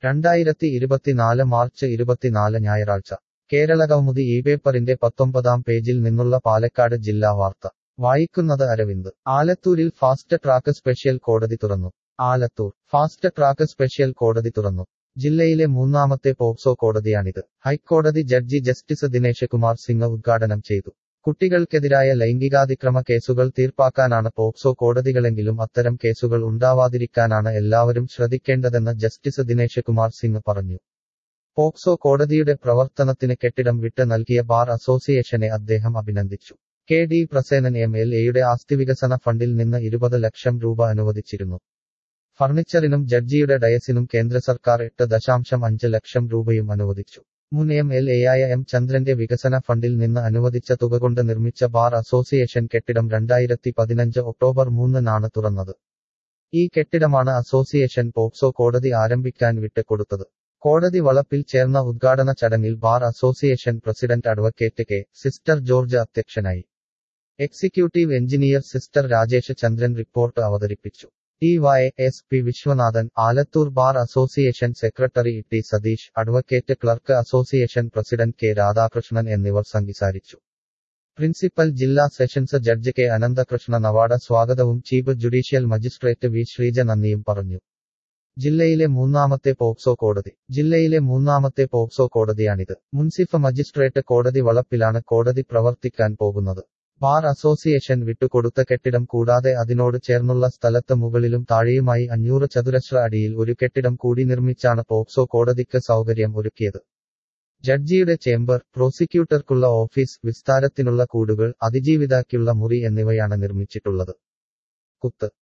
രണ്ടായിരത്തി ഇരുപത്തിനാല് മാർച്ച് ഇരുപത്തിനാല് ഞായറാഴ്ച കേരളകൗമുദി ഈ പേപ്പറിന്റെ പത്തൊമ്പതാം പേജിൽ നിന്നുള്ള പാലക്കാട് ജില്ലാ വാർത്ത വായിക്കുന്നത് അരവിന്ദ് ആലത്തൂരിൽ ഫാസ്റ്റ് ട്രാക്ക് സ്പെഷ്യൽ കോടതി തുറന്നു ആലത്തൂർ ഫാസ്റ്റ് ട്രാക്ക് സ്പെഷ്യൽ കോടതി തുറന്നു ജില്ലയിലെ മൂന്നാമത്തെ പോക്സോ കോടതിയാണിത് ഹൈക്കോടതി ജഡ്ജി ജസ്റ്റിസ് ദിനേശ് കുമാർ സിംഗ് ഉദ്ഘാടനം ചെയ്തു കുട്ടികൾക്കെതിരായ ലൈംഗികാതിക്രമ കേസുകൾ തീർപ്പാക്കാനാണ് പോക്സോ കോടതികളെങ്കിലും അത്തരം കേസുകൾ ഉണ്ടാവാതിരിക്കാനാണ് എല്ലാവരും ശ്രദ്ധിക്കേണ്ടതെന്ന് ജസ്റ്റിസ് ദിനേശ് കുമാർ സിംഗ് പറഞ്ഞു പോക്സോ കോടതിയുടെ പ്രവർത്തനത്തിന് കെട്ടിടം വിട്ട് നൽകിയ ബാർ അസോസിയേഷനെ അദ്ദേഹം അഭിനന്ദിച്ചു K D Prasenan M L എയുടെ ആസ്തിവികസന ഫണ്ടിൽ നിന്ന് ഇരുപത് ലക്ഷം രൂപ അനുവദിച്ചിരുന്നു ഫർണിച്ചറിനും ജഡ്ജിയുടെ ഡയസിനും കേന്ദ്ര സർക്കാർ എട്ട് ദശാംശം അഞ്ച് ലക്ഷം രൂപയും അനുവദിച്ചു മുൻ എം എൽ എയായ എം ചന്ദ്രന്റെ വികസന ഫണ്ടിൽ നിന്ന് അനുവദിച്ച തുക കൊണ്ട് നിർമ്മിച്ച ബാർ അസോസിയേഷൻ കെട്ടിടം രണ്ടായിരത്തി പതിനഞ്ച് ഒക്ടോബർ മൂന്നിനാണ് തുറന്നത് ഈ കെട്ടിടമാണ് അസോസിയേഷൻ പോക്സോ കോടതി ആരംഭിക്കാൻ വിട്ടുകൊടുത്തത് കോടതി വളപ്പിൽ ചേർന്ന ഉദ്ഘാടന ചടങ്ങിൽ bar association president advocate K sister George അധ്യക്ഷനായി executive engineer sister Rajesh Chandran report അവതരിപ്പിച്ചു D Y S P Viswanathan Alathur bar association secretary T Satheesh advocate clerk association president K Radhakrishnan എന്നിവർ സംസാരിച്ചു പ്രിൻസിപ്പൽ ജില്ലാ sessions judge K Ananthakrishna Navada സ്വാഗതവും chief judicial magistrate V Sreeja നന്ദിയും പറഞ്ഞു ജില്ലയിലെ മൂന്നാമത്തെ പോക്സോ കോടതി ജില്ലയിലെ മൂന്നാമത്തെ പോക്സോ കോടതിയാണിത് മുൻസിഫ് മജിസ്ട്രേറ്റ് കോടതി വളപ്പിലാണ് കോടതി പ്രവർത്തിക്കാൻ പോകുന്നത് ബാർ അസോസിയേഷൻ വിട്ടുകൊടുത്ത കെട്ടിടം കൂടാതെ അതിനോട് ചേർന്നുള്ള സ്ഥലത്ത് മുകളിലും താഴെയുമായി അഞ്ഞൂറ് ചതുരശ്ര അടിയിൽ ഒരു കെട്ടിടം കൂടി നിർമ്മിച്ചാണ് പോക്സോ കോടതിക്ക് സൗകര്യം ഒരുക്കിയത് ജഡ്ജിയുടെ ചേംബർ പ്രോസിക്യൂട്ടർക്കുള്ള ഓഫീസ് വിസ്താരത്തിനുള്ള കൂടുകൾ അതിജീവിതാക്കുള്ള മുറി എന്നിവയാണ് നിർമ്മിച്ചിട്ടുള്ളത് കുത്ത്